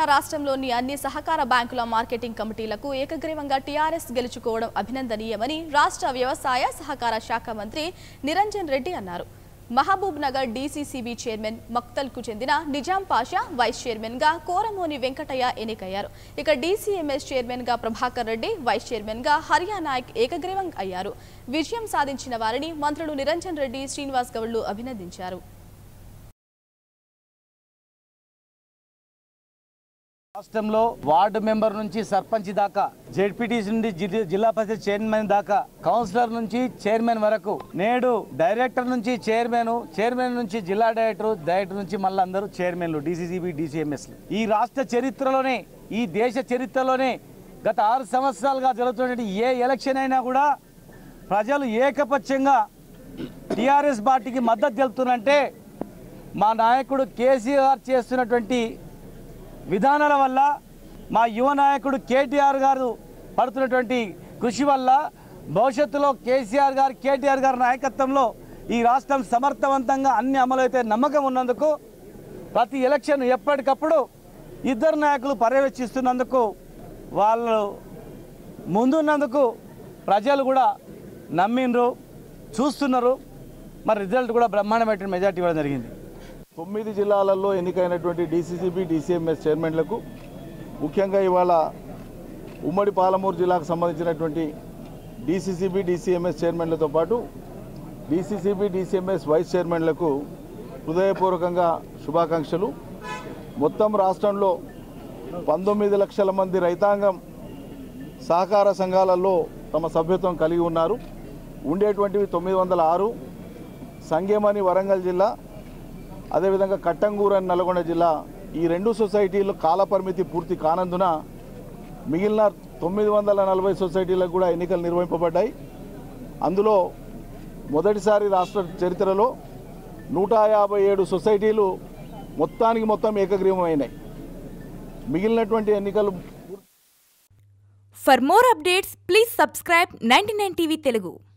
రాష్ట్రంలోని అన్ని సహకార బ్యాంకుల మార్కెటింగ్ కమిటీలకు ఏకగ్రీవంగా టీఆర్ఎస్ గెలుచుకోవడం అభినందనీయమని రాష్ట్ర వ్యవసాయ సహకార శాఖ మంత్రి నిరంజన్ రెడ్డి అన్నారు మహబూబ్ నగర్ డీసీసీబీ చైర్మన్ మక్తల్కు చెందిన నిజాం పాషా వైస్ చైర్మన్ గా కోరమోని వెంకటయ్య ఎన్నికయ్యారు ఇక డీసీఎంఎస్ చైర్మన్ గా ప్రభాకర్ రెడ్డి వైస్ చైర్మన్ గా హరియా నాయక్ ఏకగ్రీవం అయ్యారు విజయం సాధించిన వారిని మంత్రులు నిరంజన్ రెడ్డి శ్రీనివాస్ గౌడ్లు అభినందించారు రాష్ట్రంలో వార్డు మెంబర్ నుంచి సర్పంచ్ దాకా జెడ్పీటీసీ నుండి జిల్లా- జిల్లా పరిషత్ చైర్మన్ దాకా కౌన్సిలర్ నుంచి చైర్మన్ వరకు నేడు డైరెక్టర్ నుంచి చైర్మన్ చైర్మన్ నుంచి జిల్లా డైరెక్టర్ డైరెక్టర్ నుంచి మళ్ళీ అందరూ చైర్మన్లు డీసీసీబీ డీసీఎంఎస్ ఈ రాష్ట్ర చరిత్రలోనే ఈ దేశ చరిత్రలోనే గత ఆరు సంవత్సరాలుగా జరుగుతున్నటువంటి ఏ ఎలక్షన్ అయినా కూడా ప్రజలు ఏకపక్షంగా టీఆర్ఎస్ పార్టీకి మద్దతు తెలుపుతున్నారంటే మా నాయకుడు కేసీఆర్ చేస్తున్నటువంటి విధానాల వల్ల మా యువ నాయకుడు కేటీఆర్ గారు పడుతున్నటువంటి కృషి వల్ల భవిష్యత్తులో కేసీఆర్ గారు కేటీఆర్ గారి నాయకత్వంలో ఈ రాష్ట్రం సమర్థవంతంగా అన్ని అమలైతే నమ్మకం ఉన్నందుకు ప్రతి ఎలక్షన్ ఎప్పటికప్పుడు ఇద్దరు నాయకులు పర్యవేక్షిస్తున్నందుకు వాళ్ళు ముందున్నందుకు ప్రజలు కూడా నమ్మిండ్రు చూస్తున్నారు మరి రిజల్ట్ కూడా బ్రహ్మాండమైన మెజార్టీ ఇవ్వడం జరిగింది తొమ్మిది జిల్లాలలో ఎన్నికైనటువంటి డీసీసీబీ డీసీఎంఎస్ చైర్మన్లకు ముఖ్యంగా ఇవాళ ఉమ్మడి పాలమూరు జిల్లాకు సంబంధించినటువంటి డీసీసీబీ డీసీఎంఎస్ చైర్మన్లతో పాటు డీసీసీబీ డీసీఎంఎస్ వైస్ చైర్మన్లకు హృదయపూర్వకంగా శుభాకాంక్షలు మొత్తం రాష్ట్రంలో పంతొమ్మిది లక్షల మంది రైతాంగం సహకార సంఘాలలో తమ సభ్యత్వం కలిగి ఉన్నారు ఉండేటువంటివి తొమ్మిది వందల ఆరు సంగేమని వరంగల్ జిల్లా అదేవిధంగా కట్టంగూరు అని నల్గొండ జిల్లా ఈ రెండు సొసైటీలు కాలపరిమితి పూర్తి కానందున మిగిలిన తొమ్మిది వందల నలభై సొసైటీలకు కూడా ఎన్నికలు నిర్వహింపబడ్డాయి అందులో మొదటిసారి రాష్ట్ర చరిత్రలో నూట యాభై ఏడు సొసైటీలు మొత్తానికి మొత్తం ఏకగ్రీవం అయినాయి మిగిలినటువంటి ఎన్నికలు For more updates, please subscribe 99 TV Telugu.